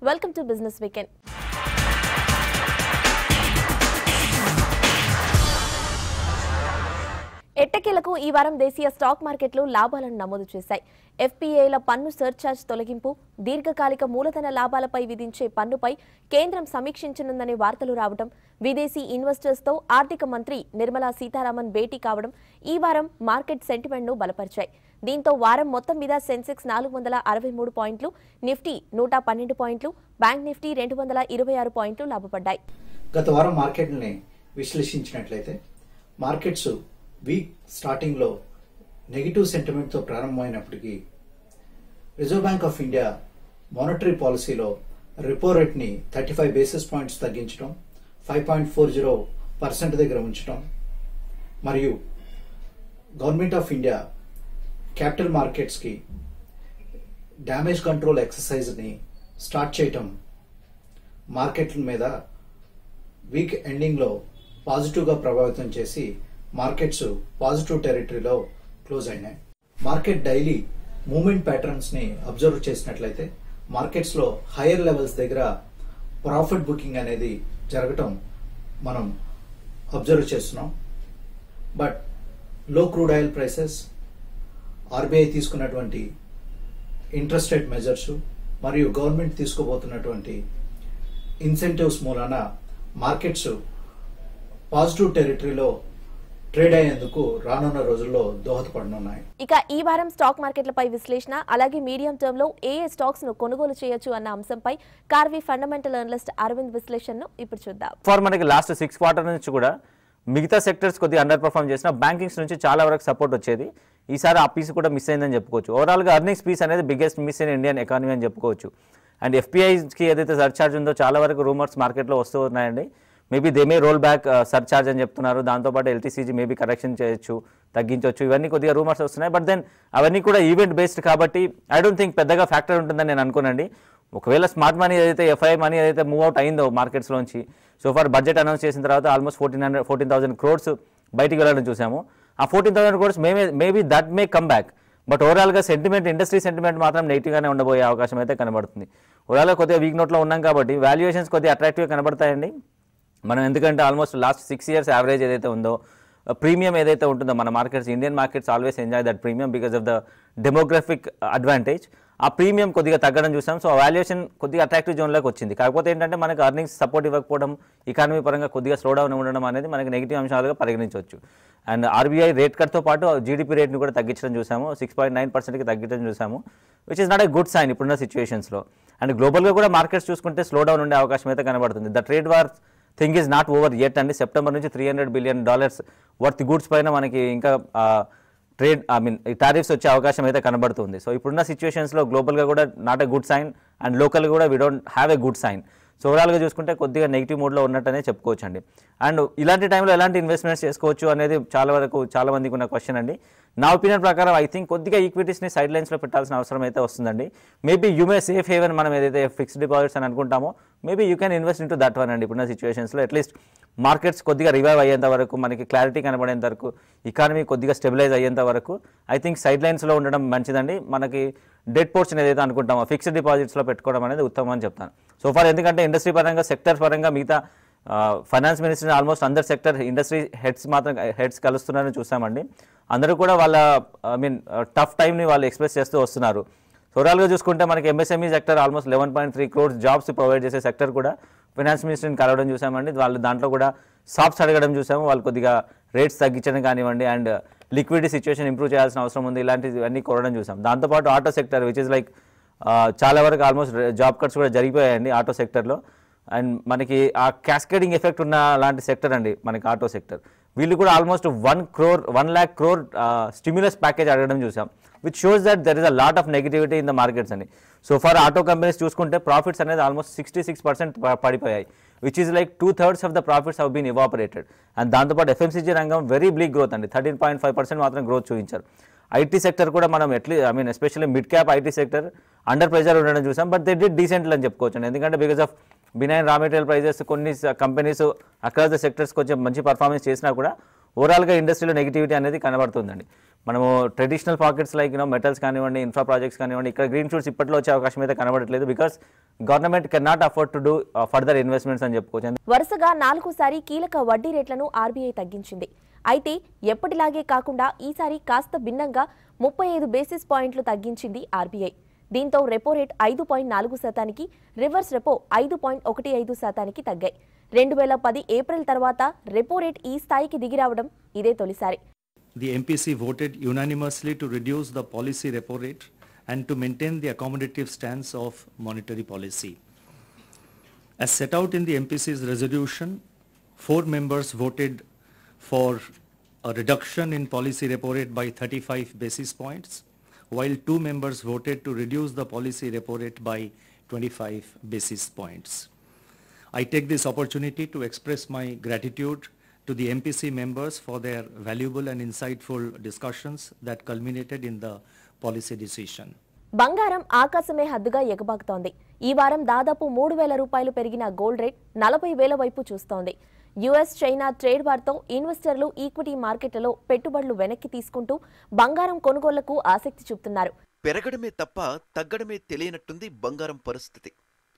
Welcome to business weekend ఎట్టకేలకు ఈ వారం దేశీయ స్టాక్ మార్కెట్లు లాభాలను నమోదు చేశాయి ఎఫ్పీఏల పన్ను సర్ఛార్జ్ తొలగింపు దీర్ఘకాలిక మూలధన లాభాలపై విధించే పన్నుపై కేంద్రం సమీక్షించనుందనే వార్తలు రావడం విదేశీ ఇన్వెస్టర్స్తో ఆర్థిక మంత్రి నిర్మలా సీతారామన్ భేటీ కావడం ఈ వారం మార్కెట్ సెంటిమెంట్ను బలపరిచాయి దీంతో వారం మొత్తం మీద సెన్సెక్స్ నాలుగు వందల అరవై మూడు పాయింట్లు నిఫ్టీ నూట పన్నెండు పాయింట్లు బ్యాంక్ నిఫ్టీ రెండు వందల ఇరవై ఆరు పాయింట్లు లాభపడ్డాయి గత వారం మార్కెట్ని విశ్లేషించినట్లయితే మార్కెట్స్ వీక్ స్టార్టింగ్లో నెగిటివ్ సెంటిమెంట్తో ప్రారంభమైనప్పటికీ reserve bank of India monetary పాలసీలో రిపో రేట్ని థర్టీ ఫైవ్ బేసిస్ పాయింట్స్ తగ్గించడం five point four zero percent దగ్గర ఉంచడం మరియు గవర్నమెంట్ ఆఫ్ ఇండియా క్యాపిటల్ మార్కెట్స్కి డ్యామేజ్ కంట్రోల్ ఎక్సర్సైజ్ని స్టార్ట్ చేయటం మార్కెట్ల మీద వీక్ ఎండింగ్లో పాజిటివ్గా ప్రభావితం చేసి మార్కెట్స్ పాజిటివ్ టెరిటరీలో క్లోజ్ అయినాయి మార్కెట్ డైలీ మూమెంట్ ప్యాటర్న్స్ని అబ్జర్వ్ చేసినట్లయితే మార్కెట్స్లో హైయర్ లెవెల్స్ దగ్గర ప్రాఫిట్ బుకింగ్ అనేది జరగటం మనం అబ్జర్వ్ చేస్తున్నాం but low crude oil prices RBI తీసుకున్నటువంటి ఇంట్రెస్ట్ రేట్ మెజర్స్ మరియు గవర్నమెంట్ తీసుకోబోతున్నటువంటి ఇన్సెంటివ్స్ మూలాన మార్కెట్స్ పాజిటివ్ టెరిటరీలో ట్రేడ్ అయ్యేందుకు రానున్న రోజుల్లో దోహదపడనున్నాయి ఇక ఈ వారం స్టాక్ మార్కెట్లపై విశ్లేషణ అలాగే మీడియం టర్మ్ లో ఏ ఏ స్టాక్స్ ను కొనుగోలు చేయొచ్చు అన్న అంశంపై కార్వి ఫండమెంటల్ అనలిస్ట్ అరవింద్ విశ్లేషణను ఇప్పుడు చూద్దాం ఫార్ మనకి లాస్ట్ సిక్స్ క్వార్టర్ నుంచి కూడా మిగతా సెక్టర్స్ కొద్దిగా అండర్ పర్ఫామ్ చేసిన బ్యాంకింగ్స్ నుంచి చాలా వరకు సపోర్ట్ వచ్చేది ఈసారి ఆ పీస్ కూడా మిస్ అయిందని చెప్పుకోవచ్చు ఓవరాల్గా అర్నింగ్స్ పీస్ అనేది biggest miss in Indian economy అని చెప్పుకోవచ్చు అండ్ ఎఫ్పీఐకి ఏదైతే సర్చార్జ్ ఉందో చాలా వరకు రూమర్స్ మార్కెట్లో వస్తూ ఉన్నాయండి maybe they may roll back surcharge అని చెప్తున్నారు దాంతోపాటు ఎల్టీసీజీ మేబీ కరెక్షన్ చేయొచ్చు తగ్గించవచ్చు ఇవన్నీ కొద్దిగా రూమర్స్ వస్తున్నాయి బట్ దెన్ అవన్నీ కూడా ఈవెంట్ బేస్డ్ కాబట్టి ఐ డోంట్ థింక్ పెద్దగా ఫ్యాక్టర్ ఉంటుందని నేను అనుకోనండి ఒకవేళ స్మార్ట్ మనీ ఏదైతే ఎఫ్ఐ మనీ ఏదైతే మూవ్ అవుట్ అయిందో మార్కెట్స్లోంచి సో ఫార్ బడ్జెట్ అనౌన్స్ చేసిన తర్వాత almost fourteen hundred fourteen thousand crores బయటికి వెళ్ళడం చూసాము ఆ ఫోర్టీన్ థౌసండ్ క్రోడ్స్ మేమే maybe that may come back but ఓవరాల్గా సెంటిమెంట్ ఇండస్ట్రీ సెంటిమెంట్ మాత్రం నెగిటివ్గానే ఉండబోయే అవకాశం అయితే కనబడుతుంది ఓవరాల్గా కొద్దిగా వీక్ నోట్లో ఉన్నాం కాబట్టి వాల్యుయేషన్స్ కొద్దిగా అట్రాక్టివ్గా కనబడతాయండి మనం ఎందుకంటే almost last six years average ఏదైతే ఉందో ప్రీమియం ఏదైతే ఉంటుందో మన markets Indian markets always enjoy that premium because of the demographic advantage ఆ ప్రీమియం కొద్దిగా తగ్గడం చూసాం సో వాల్యుయేషన్ కొద్దిగా అట్రాక్టివ్ జోన్లోకి వచ్చింది కాకపోతే ఏంటంటే మనకి అర్నింగ్స్ సపోర్ట్ ఇవ్వకపోవడం ఎకానమీ పరంగా కొద్దిగా స్లో డౌన్ ఉండడం అనేది మనకి నెగిటివ్ అంశాలుగా పరిగణించవచ్చు అండ్ ఆర్బీఐ రేట్ కట్తో పాటు జీడీపీ రేట్ని కూడా తగ్గించడం చూసాము సిక్స్ పాయింట్ నైన్ పర్సెంట్కి తగ్గించడం చూసాము which is not a good sign ఇప్పుడున్న సిచ్యువేషన్స్లో అండ్ గ్లోబల్గా కూడా మార్కెట్స్ చూసుకుంటే స్లో డౌన్ ఉండే అవకాశం అయితే కనబడుతుంది the trade war thing is not over at అండి సెప్టెంబర్ నుంచి three hundred billion dollars worth goods పైన మనకి ఇంకా ట్రేడ్ ఐ మీన్ టారిఫ్స్ వచ్చే అవకాశం అయితే కనబడుతుంది సో ఇప్పుడున్న సిచ్యువేషన్స్లో గ్లోబల్గా కూడా not a good sign and లోకల్గా కూడా we don't have a good sign so ఓవరాల్గా చూసుకుంటే కొద్దిగా నెగిటివ్ మోడ్లో ఉన్నట్టనే చెప్పుకోవచ్చు అండి అండ్ ఇలాంటి టైంలో ఎలాంటి ఇన్వెస్ట్మెంట్స్ చేసుకోవచ్చు అనేది చాలా వరకు చాలా మందికి ఉన్న క్వశ్చన్ అండి నా ఒపీనియన్ ప్రకారం ఐ థింక్ కొద్దిగా ఈక్విటీస్ని సైడ్ లైన్స్లో పెట్టాల్సిన అవసరం అయితే వస్తుందండి maybe you may safe haven మనం ఏదైతే ఫిక్స్డ్ డిపాజిట్స్ అని అనుకుంటామో maybe you can invest in to that one అండి ఇప్పుడున్న సిచ్యువేషన్స్లో అట్లీస్ట్ మార్కెట్స్ కొద్దిగా రివైవ్ అయ్యేంత వరకు మనకి క్లారిటీ కనబడేంత వరకు ఎకానమీ కొద్దిగా స్టెబిలైజ్ అయ్యేంత వరకు ఐ థింక్ సైడ్ లైన్స్లో ఉండడం మంచిదండి మనకి డెట్ పోర్షన్ ఏదైతే అనుకుంటామో ఫిక్స్డ్ డిపాజిట్స్లో పెట్టుకోవడం అనేది ఉత్తమం అని చెప్తాను సో ఫar ఎందుకంటే ఇండస్ట్రీ పరంగా సెక్టర్ పరంగా మిగతా ఫైనాన్స్ మినిస్టర్ ఆల్మోస్ట్ అందరు సెక్టర్ ఇండస్ట్రీ హెడ్స్ మాత్రం హెడ్స్ కలుస్తున్నారని చూసామండి అందరూ కూడా వాళ్ళ ఐ మీన్ టఫ్ టైంని వాళ్ళు ఎక్స్ప్రెస్ చేస్తూ వస్తున్నారు ఓవరాల్గా చూసుకుంటే మనకి MSME sector almost eleven point three crores jobs provide చేసే సెక్టర్ కూడా ఫైనాన్స్ మినిస్టర్ని కలవడం చూసామండి వాళ్ళు దాంట్లో కూడా సాప్స్ అడగడం చూసాము వాళ్ళు కొద్దిగా రేట్స్ తగ్గించడం కానివ్వండి అండ్ లిక్విడిటీ సిచ్యువేషన్ ఇంప్రూవ్ చేయాల్సిన అవసరం ఉంది ఇలాంటివన్నీ కోరడం చూసాం దాంతోపాటు auto sector which is like చాలా వరకు ఆల్మోస్ట్ జాబ్ కట్స్ కూడా జరిగిపోయాయండి ఆటో సెక్టర్లో అండ్ మనకి ఆ క్యాస్కేడింగ్ ఎఫెక్ట్ ఉన్న లాంటి సెక్టర్ అండి మనకి ఆటో సెక్టర్ వీళ్ళు కూడా almost one crore one lakh crore stimulus package అడగడం చూసాం which shows that there is a lot of negativity in the markets అని సో ఫర్ ఆటో కంపెనీస్ చూసుకుంటే ప్రాఫిట్స్ అనేది ఆల్మోస్ట్ సిక్స్టీ సిక్స్ పర్సెంట్ పడిపోయాయి which is like two thirds of the profits have been evaporated and దాంతోపాటు FMCG రంగం very bleak growth అండి thirteen point five percent మాత్రం growth చూపించారు IT sector కూడా మనం ఎట్లీ I mean especially mid cap IT sector under pressure ఉండడం చూసాం but they did decent అని చెప్పుకోవచ్చు అండి ఎందుకంటే because of benign raw material prices కొన్ని కంపెనీస్ అక్రాస్ ద సెక్టర్స్ కొంచెం మంచి పర్ఫార్మెన్స్ చేసినా కూడా ఓవరాల్గా ఇండస్ట్రీలో నెగిటివిటీ అనేది కనబడుతుందండి మనము traditional pockets like you know metals కానివ్వండి ఇన్ఫ్రా ప్రాజెక్ట్స్ కానివ్వండి ఇక్కడ గ్రీన్ షూట్స్ ఇప్పట్లో వచ్చే అవకాశం అయితే కనబడట్లేదు because government can not afford to do further investments అని చెప్పుకోవచ్చు వరుసగా నాలుగోసారి కీలక వడ్డీ రేట్లను ఆర్బీఐ తగ్గించింది అయితే ఎప్పటిలాగే కాకుండా ఈసారి కాస్త భిన్నంగా ముప్పై ఐదు బేసిస్ పాయింట్లు తగ్గించింది ఆర్బీఐ దీంతో రెపో రేట్ ఐదు పాయింట్ నాలుగు శాతానికి రివర్స్ రెపో ఐదు పాయింట్ ఒకటి ఐదు శాతానికి తగ్గాయి రెండు వేల పది ఏప్రిల్ తర్వాత రెపో రేట్ ఈ స్థాయికి దిగిరావడం ఇదే తొలిసారి The MPC voted unanimously to reduce the policy repo rate and to maintain the accommodative stance of monetary policy. As set out in the MPC's resolution, four members voted for a reduction in policy repo rate by 35 basis points, while two members voted to reduce the policy repo rate by 25 basis points. I take this opportunity to express my gratitude to the MPC members for their valuable and insightful discussions that culminated in the policy decision. బంగారం ఆకాశమే హద్దుగా ఎగబాకుతోంది ఈ వారం దాదాపు మూడు వేల రూపాయలు పెరిగిన gold rate నలభై వేల వైపు చూస్తోంది యుఎస్ చైనా ట్రేడ్ వార్తో ఇన్వెస్టర్లు ఈక్విటీ మార్కెట్లలో పెట్టుబడులు వెనక్కి తీసుకుంటూ బంగారం కొనుగోళ్లకు ఆసక్తి చూపుతున్నారు పెరగడమే తప్ప తగ్గడమే తెలియనట్టుంది బంగారం పరిస్థితి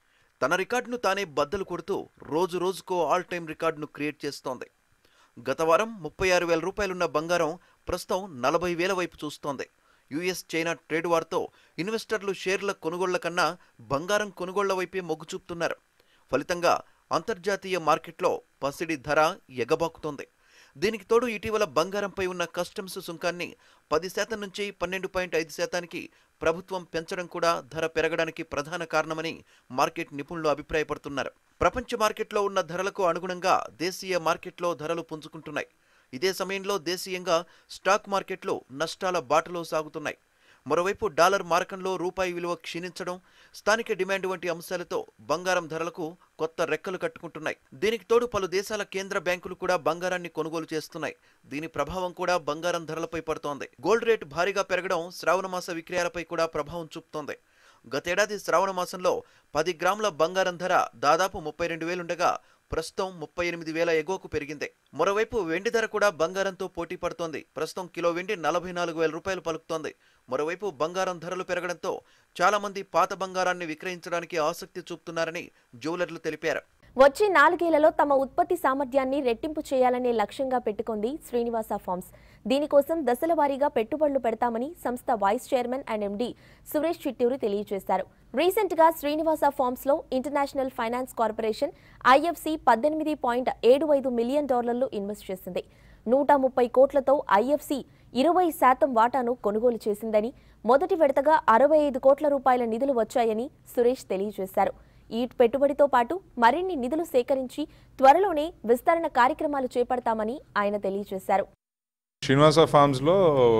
తన రికార్డును తానే బద్దలు కొడుతూ రోజు రోజుకో ఆల్ టైమ్ రికార్డును క్రియేట్ చేస్తోంది గత వారం ముప్పై ఆరు వేల రూపాయలున్న బంగారం ప్రస్తుతం నలభై వేల వైపు చూస్తోంది యుఎస్ చైనా ట్రేడ్ వార్తో ఇన్వెస్టర్లు షేర్ల కొనుగోళ్ల కన్నా బంగారం కొనుగోళ్ల వైపే మొగ్గు చూపుతున్నారు ఫలితంగా అంతర్జాతీయ మార్కెట్లో పసిడి ధర ఎగబాకుతోంది దీనికి తోడు ఇటీవల బంగారంపై ఉన్న కస్టమ్స్ సుంకాన్ని పది శాతం నుంచి పన్నెండు పాయింట్ ఐదు శాతానికి ప్రభుత్వం పెంచడం కూడా ధర పెరగడానికి ప్రధాన కారణమని మార్కెట్ నిపుణులు అభిప్రాయపడుతున్నారు ప్రపంచ మార్కెట్లో ఉన్న ధరలకు అనుగుణంగా దేశీయ మార్కెట్లో ధరలు పుంజుకుంటున్నాయి ఇదే సమయంలో దేశీయంగా స్టాక్ మార్కెట్లు నష్టాల బాటలో సాగుతున్నాయి మరోవైపు డాలర్ మారకంలో రూపాయి విలువ క్షీణించడం స్థానిక డిమాండ్ వంటి అంశాలతో బంగారం ధరలకు కొత్త రెక్కలు కట్టుకుంటున్నాయి దీనికి తోడు పలు దేశాల కేంద్ర బ్యాంకులు కూడా బంగారాన్ని కొనుగోలు చేస్తున్నాయి దీని ప్రభావం కూడా బంగారం ధరలపై పడుతోంది గోల్డ్ రేట్ భారీగా పెరగడం శ్రావణ మాస విక్రయాలపై కూడా ప్రభావం చూపుతోంది గతేడాది శ్రావణ మాసంలో పది గ్రాముల బంగారం ధర దాదాపు ముప్పై రెండు వేలుండగా ప్రస్తుతం ముప్పై ఎనిమిది వేల ఎగువకు పెరిగింది మరోవైపు వెండి ధర కూడా బంగారంతో పోటీ పడుతోంది ప్రస్తుతం కిలో వెండి నలభై నాలుగు వేల రూపాయలు పలుకుతోంది మరోవైపు బంగారం ధరలు పెరగడంతో చాలా మంది పాత బంగారాన్ని విక్రయించడానికి ఆసక్తి చూపుతున్నారని జ్యువెలర్లు తెలిపారు వచ్చే నాలుగేళ్లలో తమ ఉత్పత్తి సామర్థ్యాన్ని రెట్టింపు చేయాలనే లక్ష్యంగా పెట్టుకుంది శ్రీనివాస ఫార్మ్స్ దీనికోసం దశల వారీగా పెట్టుబడులు పెడతామని సంస్థ vice chairman and MD Suresh Chitturu తెలియజేశారు రీసెంట్ గా శ్రీనివాస ఫార్మ్స్ లో ఇంటర్నేషనల్ ఫైనాన్స్ కార్పొరేషన్ ఐఎఫ్సి పద్దెనిమిది పాయింట్ ఏడు ఐదు మిలియన్ డాలర్లు ఇన్వెస్ట్ చేసింది నూట ముప్పై కోట్లతో ఐఎఫ్సి ఇరవై శాతం వాటాను కొనుగోలు చేసిందని మొదటి విడతగా అరవై ఐదు కోట్ల రూపాయల నిధులు వచ్చాయని సురేష్ తెలియజేశారు ఈ పెట్టుబడితో పాటు మరిన్ని నిధులు సేకరించి త్వరలోనే విస్తరణ కార్యక్రమాలు చేపడతామని ఆయన తెలియజేశారు శ్రీనివాస ఫార్మ్స్లో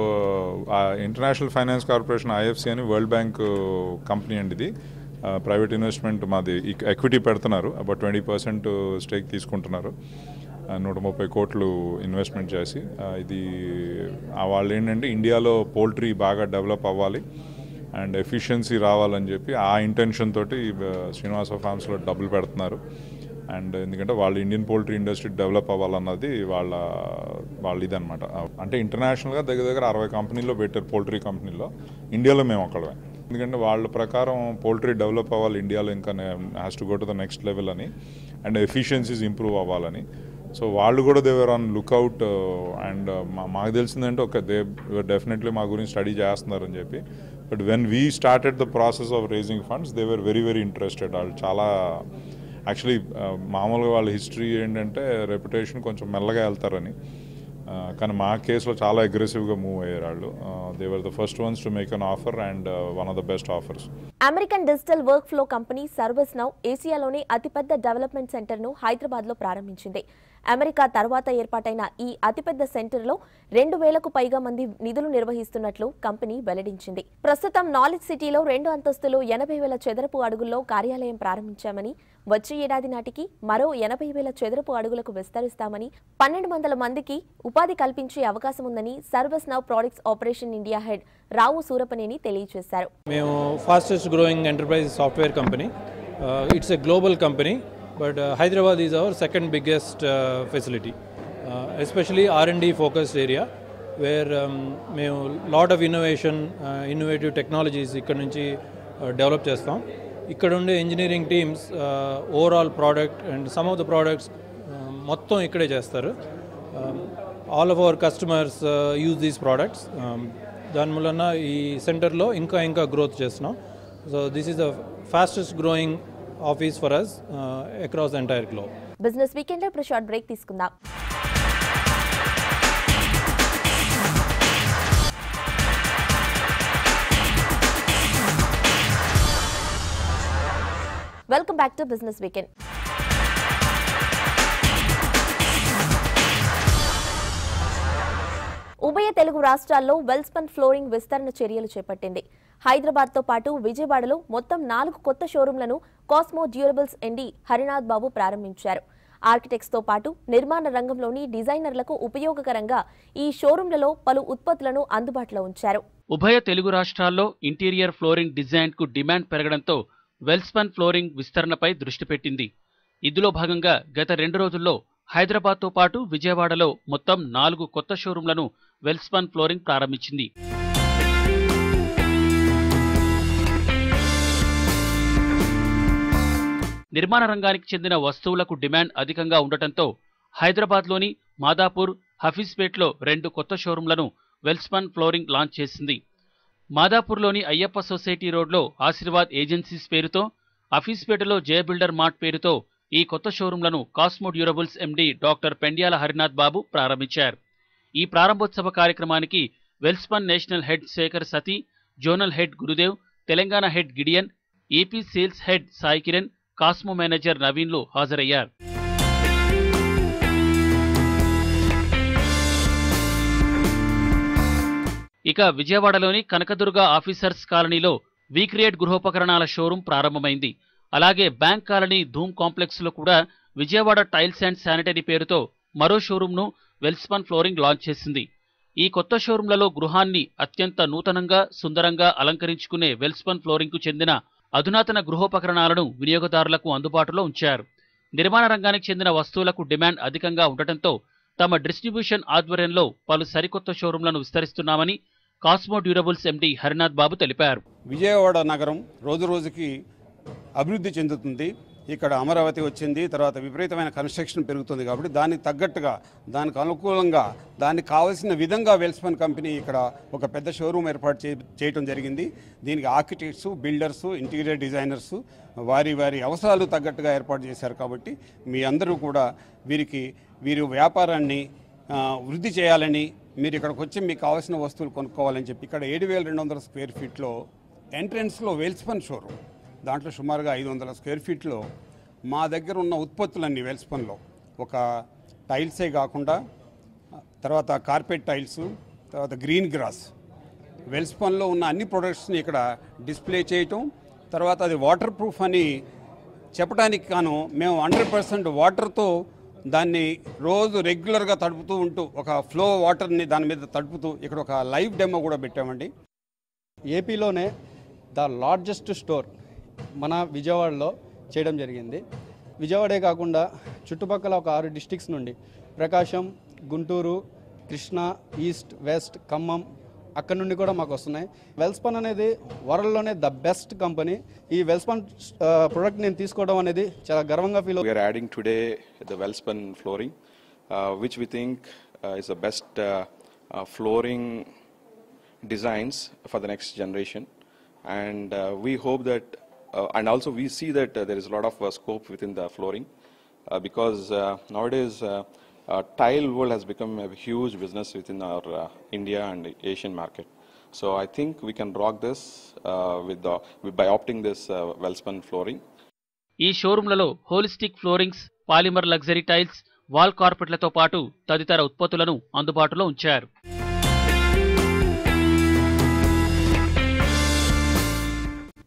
ఆ, ఇంటర్నేషనల్ ఫైనాన్స్ కార్పొరేషన్ ఐఎఫ్సి అని వరల్డ్ బ్యాంక్ కంపెనీ అండి ఇది ఆ, ప్రైవేట్ ఇన్వెస్ట్మెంట్ మాది ఈక్- ఎక్విటీ పెడుతున్నారు అబౌట్ ట్వంటీ పర్సెంట్ స్టేక్ తీసుకుంటున్నారు ఆ, నూట ముప్పై కోట్లు ఇన్వెస్ట్మెంట్ చేసి ఆ, ఇది ఆ వాళ్ళు ఏంటంటే ఇండియాలో పోల్ట్రీ బాగా డెవలప్ అవ్వాలి అండ్ ఎఫిషియన్సీ రావాలని చెప్పి ఆ ఇంటెన్షన్ తోటి ఆ, శ్రీనివాస ఫార్మ్స్లో డబ్బులు పెడుతున్నారు అండ్ ఎందుకంటే వాళ్ళు ఇండియన్ పోల్ట్రీ ఇండస్ట్రీ డెవలప్ అవ్వాలన్నది వాళ్ళ వాళ్ళ ఇదనమాట అంటే ఇంటర్నేషనల్గా దగ్గర దగ్గర అరవై కంపెనీల్లో పెట్టారు పోల్ట్రీ కంపెనీలో ఇండియాలో మేము ఒక్కడమే ఎందుకంటే వాళ్ళ ప్రకారం పోల్ట్రీ డెవలప్ అవ్వాలి ఇండియాలో ఇంకా has to go to the next level అని అండ్ ఎఫిషియన్సీస్ ఇంప్రూవ్ అవ్వాలని సో వాళ్ళు కూడా దేవర్ ఆన్ లుక్అవుట్ అండ్ మాకు తెలిసిందంటే ఒక దే డెఫినెట్లీ మా గురించి స్టడీ చేస్తున్నారని చెప్పి but when we started the process of raising funds they were very very interested వాళ్ళు చాలా యాక్చువల్లీ మామూలుగా వాళ్ళ హిస్టరీ ఏంటంటే రెప్యుటేషన్ కొంచెం మెల్లగా వెళ్తారని ఆ, కానీ మా కేసులో చాలా అగ్రెసివ్గా మూవ్ అయ్యారు వాళ్ళు they were the first ones to make an offer and one of the best offers American digital work flow company service now ఏసియాలోనే అతిపెద్ద డెవలప్మెంట్ సెంటర్ను హైదరాబాద్లో ప్రారంభించింది అమెరికా తర్వాత ఏర్పాటైన ఈ అతిపెద్ద సెంటర్లో రెండు వేలకు పైగా మంది నిధులు నిర్వహిస్తున్నట్లు కంపెనీ వెల్లడించింది ప్రస్తుతం నాలెడ్జ్ సిటీలో రెండు అంతస్తులు ఎనభై వేల చదరపు అడుగుల్లో కార్యాలయం ప్రారంభించామని వచ్చే ఏడాది నాటికి మరో ఎనభై వేల చదరపు అడుగులకు విస్తరిస్తామని పన్నెండు వందల మందికి ఉపాధి కల్పించే అవకాశం ఉందని service now products operation India head Rao Surapaneni తెలియజేశారు మేము fastest growing enterprise software company it's a global company but Hyderabad is our second biggest facility especially R and D focused area where మేము lot of innovation innovative technologies ఇక్కడ నుంచి develop చేస్తాం ఇక్కడ ఉండే engineering teams overall product and some of the products మొత్తం ఇక్కడే చేస్తారు all of our customers use these products దాని వలన ఈ సెంటర్లో ఇంకా ఇంకా గ్రోత్ చేస్తున్నాం so this is the fastest growing office for us across the entire globe business weekend లో ఇప్పుడు షార్ట్ బ్రేక్ తీసుకుందాం welcome back to business weekend ఉభయ తెలుగు రాష్ట్రాల్లో వెల్స్పన్ ఫ్లోరింగ్ విస్తరణ చర్యలు చేపట్టింది హైదరాబాద్ తో పాటు విజయవాడలో మొత్తం నాలుగు కొత్త షోరూంలను Cosmo durables MD Harinath Babu ప్రారంభించారు ఆర్కిటెక్ట్స్ తో పాటు నిర్మాణ రంగంలోని డిజైనర్లకు ఉపయోగకరంగా ఈ షోరూంలలో పలు ఉత్పత్తులను అందుబాటులో ఉంచారు ఉభయ తెలుగు రాష్ట్రాల్లో ఇంటీరియర్ ఫ్లోరింగ్ డిజైన్కు డిమాండ్ పెరగడంతో వెల్స్పన్ ఫ్లోరింగ్ విస్తరణపై దృష్టి పెట్టింది ఇందులో భాగంగా గత రెండు రోజుల్లో హైదరాబాద్తో పాటు విజయవాడలో మొత్తం నాలుగు కొత్త షోరూంలను వెల్స్పన్ ఫ్లోరింగ్ ప్రారంభించింది నిర్మాణ రంగానికి చెందిన వస్తువులకు డిమాండ్ అధికంగా ఉండటంతో హైదరాబాద్లోని మాదాపూర్ హఫీజ్పేట్లో రెండు కొత్త షోరూంలను వెల్స్పన్ ఫ్లోరింగ్ లాంచ్ చేసింది మాదాపూర్లోని అయ్యప్ప సొసైటీ రోడ్లో ఆశీర్వాద్ ఏజెన్సీస్ పేరుతో అఫీస్పేటలో జయ బిల్డర్ మార్ట్ పేరుతో ఈ కొత్త షోరూంలను Cosmo durables MD doctor Pendyala Harinath Babu ప్రారంభించారు ఈ ప్రారంభోత్సవ కార్యక్రమానికి Welspun national head Shekhar Sati zonal head Gurudev Telangana head Gideon AP sales head Sai Kiran Cosmo manager నవీన్లు హాజరయ్యారు ఇక విజయవాడలోని కనకదుర్గ ఆఫీసర్స్ కాలనీలో వీక్రియేట్ గృహోపకరణాల షోరూం ప్రారంభమైంది అలాగే బ్యాంక్ కాలనీ ధూమ్ కాంప్లెక్స్ లో కూడా విజయవాడ టైల్స్ అండ్ శానిటరీ పేరుతో మరో షోరూంను వెల్స్పన్ ఫ్లోరింగ్ లాంచ్ చేసింది ఈ కొత్త షోరూంలలో గృహాన్ని అత్యంత నూతనంగా సుందరంగా అలంకరించుకునే వెల్స్పన్ ఫ్లోరింగ్ కు చెందిన అధునాతన గృహోపకరణాలను వినియోగదారులకు అందుబాటులో ఉంచారు నిర్మాణ రంగానికి చెందిన వస్తువులకు డిమాండ్ అధికంగా ఉండటంతో తమ డిస్ట్రిబ్యూషన్ ఆధ్వర్యంలో పలు సరికొత్త షోరూంలను విస్తరిస్తున్నామని Cosmo durables MD Harinath Babu తెలిపారు విజయవాడ నగరం రోజు రోజుకి అభివృద్ధి చెందుతుంది ఇక్కడ అమరావతి వచ్చింది తర్వాత విపరీతమైన కన్స్ట్రక్షన్ పెరుగుతుంది కాబట్టి దానికి తగ్గట్టుగా దానికి అనుకూలంగా దానికి కావలసిన విధంగా వెల్స్పన్ కంపెనీ ఇక్కడ ఒక పెద్ద షోరూమ్ ఏర్పాటు చే చేయటం జరిగింది దీనికి ఆర్కిటెక్ట్స్ బిల్డర్స్ ఇంటీరియర్ డిజైనర్స్ వారి వారి అవసరాలు తగ్గట్టుగా ఏర్పాటు చేశారు కాబట్టి మీ అందరూ కూడా వీరికి వీరి వ్యాపారాన్ని ఆ, వృద్ధి చేయాలని మీరు ఇక్కడికి వచ్చి మీకు కావాల్సిన వస్తువులు కొనుక్కోవాలని చెప్పి ఇక్కడ ఏడు వేల రెండు వందల స్క్వేర్ ఫీట్లో ఎంట్రన్స్లో వెల్స్పన్ షోరూమ్ దాంట్లో సుమారుగా ఐదు వందల స్క్వేర్ ఫీట్లో మా దగ్గర ఉన్న ఉత్పత్తులన్నీ వెల్స్పన్లో ఒక టైల్సే కాకుండా తర్వాత కార్పెట్ టైల్స్ తర్వాత గ్రీన్ గ్రాస్ వెల్స్పన్లో ఉన్న అన్ని ప్రొడక్ట్స్ని ఇక్కడ డిస్ప్లే చేయటం తర్వాత అది వాటర్ ప్రూఫ్ అని చెప్పడానికి కాను మేము హండ్రెడ్ పర్సెంట్ వాటర్తో దాన్ని రోజు రెగ్యులర్గా తడుపుతూ ఉంటూ ఒక ఫ్లో వాటర్ని దాని మీద తడుపుతూ ఇక్కడ ఒక లైవ్ డెమో కూడా పెట్టామండి ఏపీలోనే ద లార్జెస్ట్ స్టోర్ మన విజయవాడలో చేయడం జరిగింది విజయవాడే కాకుండా చుట్టుపక్కల ఒక ఆరు డిస్టిక్స్ నుండి ప్రకాశం గుంటూరు కృష్ణా ఈస్ట్ వెస్ట్ ఖమ్మం అక్కడ నుండి కూడా మాకు వస్తున్నాయి వెల్స్పన్ అనేది వరల్డ్లోనే ద బెస్ట్ కంపెనీ ఈ వెల్స్పన్ ప్రొడక్ట్ నేను తీసుకోవడం అనేది చాలా గర్వంగా feel We are adding today the Wellspun flooring, uh, which we think uh, is the best uh, uh, flooring designs for the next generation. And uh, we hope that, uh, and also we see that uh, there is a lot of uh, scope within the flooring uh, because uh, nowadays uh, uh, tile world has become a huge business within our uh, India and Asian market. So I think we can rock this uh, with the, by opting this uh, Wellspun flooring. ఈ షోరూంలలో holistic floorings polymer luxury tiles wall కార్పెట్లతో పాటు తదితర ఉత్పత్తులను అందుబాటులో ఉంచారు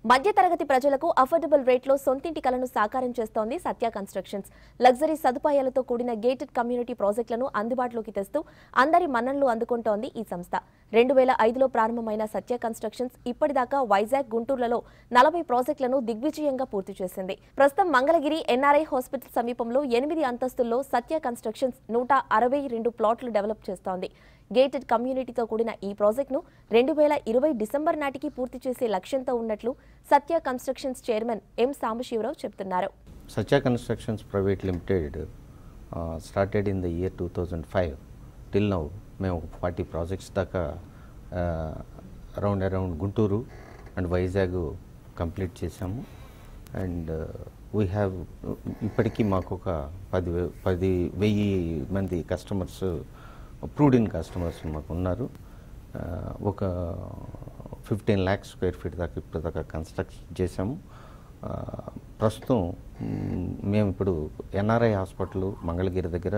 మధ్యతరగతి ప్రజలకు అఫోర్డబుల్ రేట్లో సొంతింటి కలను సాకారం చేస్తోంది సత్య కన్స్ట్రక్షన్స్ లగ్జరీ సదుపాయాలతో కూడిన గేటెడ్ కమ్యూనిటీ ప్రాజెక్టులను అందుబాటులోకి తెస్తూ అందరి మన్ననలు అందుకుంటోంది ఈ సంస్థ రెండు వేల ఐదులో ప్రారంభమైన సత్య కన్స్ట్రక్షన్స్ ఇప్పటిదాకా వైజాగ్ గుంటూరులలో నలభై ప్రాజెక్టులను దిగ్విజయంగా పూర్తి చేసింది ప్రస్తుతం మంగళగిరి ఎన్ఆర్ఐ హాస్పిటల్ సమీపంలో ఎనిమిది అంతస్తుల్లో సత్య కన్స్ట్రక్షన్స్ నూట అరవై రెండు ప్లాట్లు డెవలప్ చేస్తోంది గేటెడ్ కమ్యూనిటీతో కూడిన ఈ ప్రాజెక్టును రెండు వేల ఇరవై డిసెంబర్ నాటికి పూర్తి చేసే లక్ష్యంతో ఉన్నట్లు Satya constructions chairman M Sambasivarao చెబుతున్నారు Satya Constructions Private Limited uh, started in the year 2005. Till now, మేము ఫార్టీ ప్రాజెక్ట్స్ దాకా around around Guntur and Vizag complete చేశాము అండ్ వీ హ్యావ్ ఇప్పటికీ మాకు ఒక పది వే- పది వెయ్యి మంది కస్టమర్స్ ప్రూడిన్ కస్టమర్స్ మాకు ఉన్నారు ఆ, ఒక ఫిఫ్టీన్ ల్యాక్స్ స్క్వేర్ ఫీట్ దాకా ఇప్పుడు దాకా కన్స్ట్రక్ట్ చేశాము ఆ, ప్రస్తుతం మ్, మేము ఇప్పుడు ఎన్ఆర్ఐ హాస్పిటల్ మంగళగిరి దగ్గర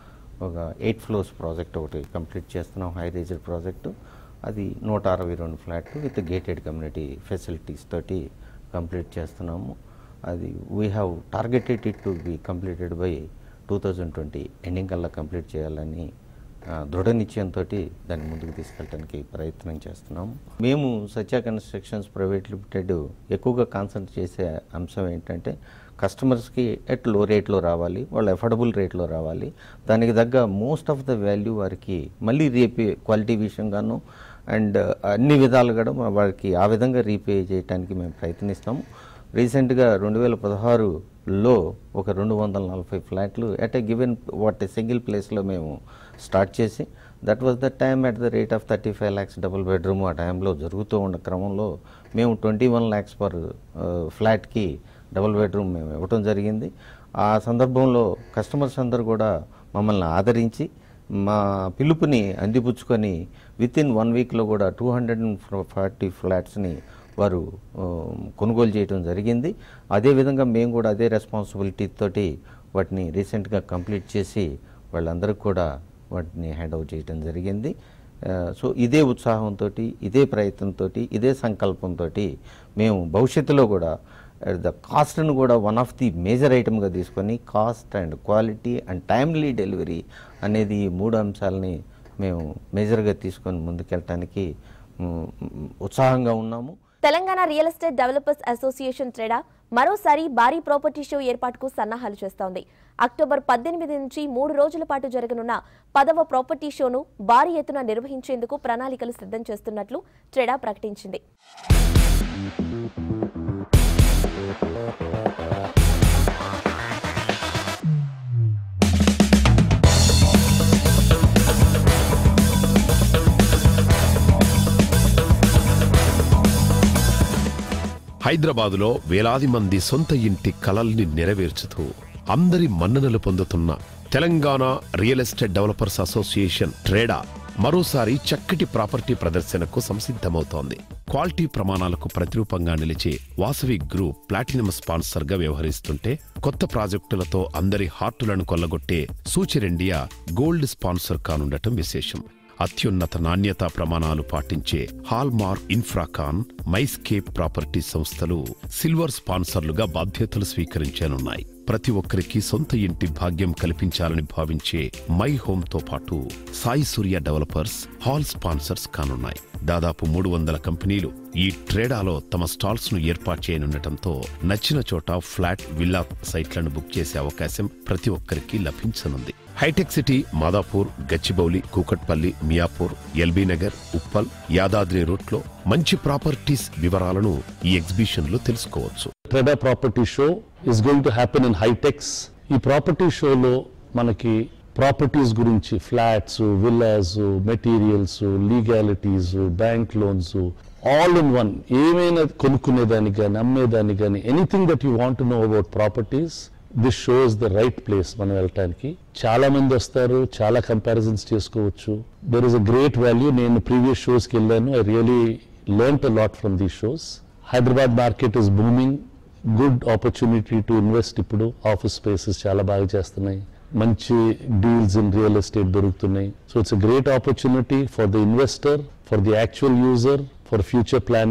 ఒక ఎయిట్ ఫ్లోర్స్ ప్రాజెక్ట్ ఒకటి కంప్లీట్ చేస్తున్నాం హై రేజర్ ప్రాజెక్టు అది నూట అరవై రెండు flat with gated community facilities తోటి కంప్లీట్ చేస్తున్నాము అది we have targeted it to be completed by two thousand twenty ending కల్లా కంప్లీట్ చేయాలని ఆ, దృఢ నిశ్చయంతో దాన్ని ముందుకు తీసుకెళ్ళడానికి ప్రయత్నం చేస్తున్నాము మేము సత్య కన్స్ట్రక్షన్స్ ప్రైవేట్ లిమిటెడ్ ఎక్కువగా కాన్సన్ట్రేట్ చేసే అంశం ఏంటంటే కస్టమర్స్కి ఎట్ లో రేట్లో రావాలి వాళ్ళు అఫోర్డబుల్ రేట్లో రావాలి దానికి తగ్గ మోస్ట్ ఆఫ్ ద వాల్యూ వారికి మళ్ళీ రీపే క్వాలిటీ విషయంగాను అండ్ అన్ని విధాలుగా కూడా వారికి ఆ విధంగా రీపే చేయడానికి మేము ప్రయత్నిస్తాము రీసెంట్గా రెండు వేల పదహారులో ఒక రెండు వందల నలభై ఫ్లాట్లు at a given what a single ప్లేస్లో మేము స్టార్ట్ చేసి that was the time at the rate of thirty five lakhs double bedroom ఆ టైంలో జరుగుతూ ఉన్న క్రమంలో మేము ట్వంటీ వన్ ల్యాక్స్ పర్ ఫ్లాట్కి డబుల్ బెడ్రూమ్ మేము ఇవ్వటం జరిగింది ఆ సందర్భంలో కస్టమర్స్ అందరూ కూడా మమ్మల్ని ఆదరించి మా పిలుపుని అందిపుచ్చుకొని విత్ ఇన్ వన్ వీక్లో కూడా టూ హండ్రెడ్ అండ్ ఫార్టీ ఫ్లాట్స్ని వారు ఆ, కొనుగోలు చేయడం జరిగింది అదేవిధంగా మేము కూడా అదే రెస్పాన్సిబిలిటీ తోటి వాటిని రీసెంట్గా కంప్లీట్ చేసి వాళ్ళందరికీ కూడా వాటిని హ్యాండ్ ఓవర్ చేయడం జరిగింది ఆ, సో ఇదే ఉత్సాహంతో ఇదే ప్రయత్నంతో ఇదే సంకల్పంతో మేము భవిష్యత్తులో కూడా ద కాస్ట్ను కూడా వన్ ఆఫ్ ది మేజర్ ఐటమ్గా తీసుకొని cost and quality and timely delivery అనేది ఈ మూడు అంశాలని మేము మేజర్గా తీసుకొని ముందుకెళ్ళటానికి మ్, ఉత్సాహంగా ఉన్నాము Telangana real estate developers association TREDA మరోసారి భారీ ప్రాపర్టీ షో ఏర్పాటుకు సన్నాహాలు చేస్తోంది అక్టోబర్ పద్దెనిమిది నుంచి మూడు రోజుల పాటు జరగనున్న పదవ ప్రాపర్టీ షోను భారీ ఎత్తున నిర్వహించేందుకు ప్రణాళికలు సిద్ధం చేస్తున్నట్లు ట్రేడా ప్రకటించింది హైదరాబాదులో వేలాది మంది సొంత ఇంటి కలల్ని నెరవేర్చుతూ అందరి మన్ననలు పొందుతున్న Telangana real estate developers association TREDA మరోసారి చక్కటి ప్రాపర్టీ ప్రదర్శనకు సంసిద్ధమవుతోంది క్వాలిటీ ప్రమాణాలకు ప్రతిరూపంగా నిలిచే వాసవి గ్రూప్ ప్లాటినం స్పాన్సర్ గా వ్యవహరిస్తుంటే కొత్త ప్రాజెక్టులతో అందరి హార్టులను కొల్లగొట్టే సూచర్ ఇండియా గోల్డ్ స్పాన్సర్ కానుండటం విశేషం అత్యున్నత నాణ్యతా ప్రమాణాలు పాటించే హాల్మార్క్ ఇన్ఫ్రాకాన్ మైస్కేప్ ప్రాపర్టీ సంస్థలు సిల్వర్ స్పాన్సర్లుగా బాధ్యతలు స్వీకరించనున్నాయి ప్రతి ఒక్కరికి సొంత ఇంటి భాగ్యం కల్పించాలని భావించే మై హోమ్ తో పాటు Sai Surya developers hall sponsors కానున్నాయి దాదాపు మూడు వందల కంపెనీలు ఈ ట్రేడాలో తమ స్టాల్స్ ను ఏర్పాటు చేయనుండటంతో నచ్చిన చోట ఫ్లాట్ విల్లా సైట్లను బుక్ చేసే అవకాశం ప్రతి ఒక్కరికి లభించనుంది హైటెక్ సిటీ మాదాపూర్ గచ్చిబౌలి కూకట్పల్లి మియాపూర్ ఎల్బీ నగర్ ఉప్పల్ యాదాద్రి రూట్లో మంచి ప్రాపర్టీస్ వివరాలను ఈ ఎగ్జిబిషన్ లో తెలుసుకోవచ్చు TREDA property show is going to happen in HITEX ఈ ప్రాపర్టీ షోలో మనకి ప్రాపర్టీస్ గురించి flats villas materials legalities bank loans all in one ఏమైనా కొనుక్కునేదానికి కానీ అమ్మేదానికి కానీ anything that you want know about properties this show is the right place మనం వెళ్ళటానికి చాలా మంది వస్తారు చాలా కంపారిజన్స్ చేసుకోవచ్చు there is a great value నేను ప్రీవియస్ షోస్కి వెళ్ళాను I really learn a lot from these shows Hyderabad market is booming good opportunity to invest ఇప్పుడు ఆఫీస్ స్పేసెస్ చాలా బాగా చేస్తున్నాయి మంచి డీల్స్ ఇన్ రియల్ ఎస్టేట్ దొరుకుతున్నాయి so it's a great opportunity for the investor for the actual user for future planning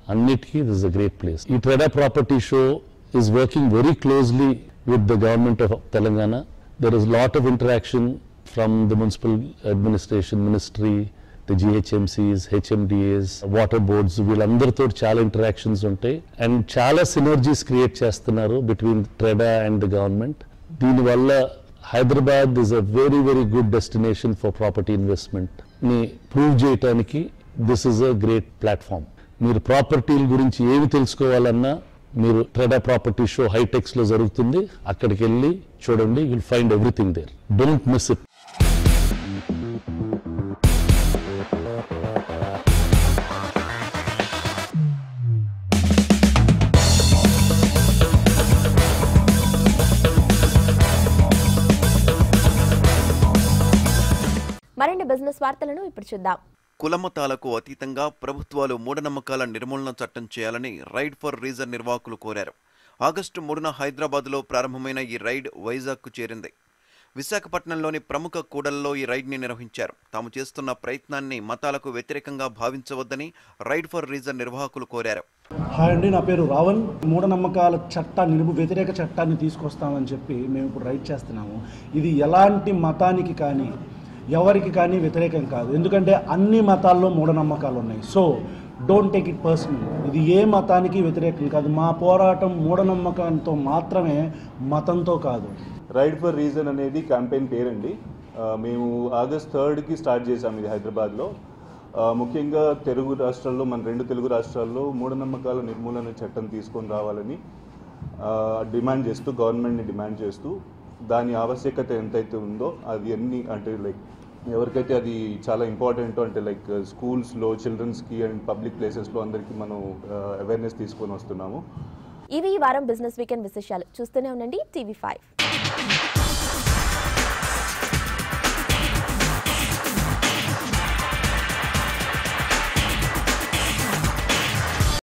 అన్నిటికీ this a great place ఈ TREDA property show is working very closely with the government of Telangana there is lot of interaction from the municipal administration ministry the జిహెచ్ఎంసీస్ HMDAs water boards వీళ్ళందరితో చాలా interactions ఉంటాయి and చాలా synergies create చేస్తున్నారు between TREDA and the government దీనివల్ల Hyderabad is a very very good destination for property investment ని prove చేయటానికి this is a great platform మీరు ప్రాపర్టీల గురించి ఏమి తెలుసుకోవాలన్నా మీరు ట్రెడా ప్రాపర్టీ షో హైటెక్స్ లో జరుగుతుంది అక్కడికి వెళ్ళి చూడండి will find everything there don't miss it మరిన్ని బిజినెస్ వార్తలను ఇప్పుడు చూద్దాం కులమతాలకు అతీతంగా ప్రభుత్వాలు మూఢనమ్మకాల నిర్మూలన చట్టం చేయాలని రైడ్ ఫర్ రీజన్ నిర్వాహకులు కోరారు ఆగస్టు మూడున హైదరాబాద్లో ప్రారంభమైన ఈ రైడ్ వైజాగ్కు చేరింది విశాఖపట్నంలోని ప్రముఖ కూడల్లో ఈ రైడ్ని నిర్వహించారు తాము చేస్తున్న ప్రయత్నాన్ని మతాలకు వ్యతిరేకంగా భావించవద్దని రైడ్ ఫర్ రీజన్ నిర్వాహకులు కోరారు హాయ్ అండి నా పేరు రావణ్ మూఢనమ్మకాల చట్టాన్ని నిలుపు వ్యతిరేక చట్టాన్ని తీసుకొస్తామని చెప్పి మేము ఇప్పుడు రైట్ చేస్తున్నాము ఇది ఎలాంటి మతానికి కానీ ఎవరికి కానీ వ్యతిరేకం కాదు ఎందుకంటే అన్ని మతాల్లో మూఢనమ్మకాలు ఉన్నాయి so don't take it personal ఇది ఏ మతానికి వ్యతిరేకం కాదు మా పోరాటం మూఢనమ్మకంతో మాత్రమే మతంతో కాదు రైడ్ ఫర్ రీజన్ అనేది క్యాంపెయిన్ పేరండి ఆ, మేము ఆగస్ట్ థర్డ్కి స్టార్ట్ చేసాం ఇది హైదరాబాద్లో ఆ, ముఖ్యంగా తెలుగు రాష్ట్రాల్లో మన రెండు తెలుగు రాష్ట్రాల్లో మూఢనమ్మకాల నిర్మూలన చట్టం తీసుకొని రావాలని ఆ, డిమాండ్ చేస్తూ గవర్నమెంట్ని డిమాండ్ చేస్తూ దాని ఆవశ్యకత ఎంతైతే ఉందో అది అన్ని అంటే లైక్ ఎవరికైతే అది చాలా ఇంపార్టెంట్ అంటే లైక్ స్కూల్స్లో చిల్డ్రన్స్కి అండ్ పబ్లిక్ ప్లేసెస్లో అందరికీ మనం అవేర్నెస్ తీసుకొని వస్తున్నాము ఇవి ఈ వారం బిజినెస్ వీకెండ్ విశేషాలు చూస్తూనే ఉండండి టీవీ ఫైవ్